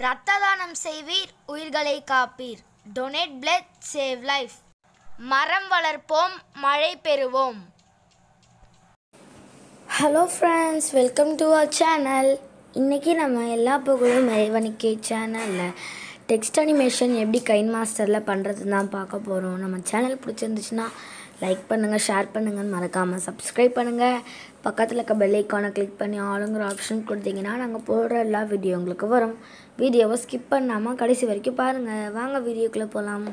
இரத்த தானம் செய்வீர் உயிர்களை காப்பீர் டொனேட் பிளட் சேவ் லைஃப் மரம் வளர்ப்போம் மழை பெறுவோம் hello friends welcome to our channel இன்றைக்கி நம்ம எல்லா புகழும் இறைவனுக்கே சேனலில் டெக்ஸ்ட் அனிமேஷன் எப்படி கைன் மாஸ்டரில் பண்ணுறதுன்னு தான் பார்க்க போகிறோம் நம்ம சேனல் பிடிச்சிருந்துச்சுன்னா லைக் பண்ணுங்கள் ஷேர் பண்ணுங்கன்னு மறக்காமல் சப்ஸ்கிரைப் பண்ணுங்கள் பக்கத்தில் இருக்க பெல் ஐக்கானை கிளிக் பண்ணி ஆளுங்கிற ஆப்ஷன் கொடுத்தீங்கன்னா நாங்கள் போடுற எல்லா வீடியோ உங்களுக்கு வரும் வீடியோவை ஸ்கிப் பண்ணாமல் கடைசி வரைக்கும் பாருங்கள் வாங்க வீடியோக்குள்ளே போகலாம்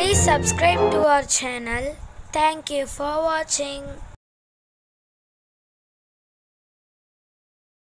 Please subscribe to our channel. Thank you for watching.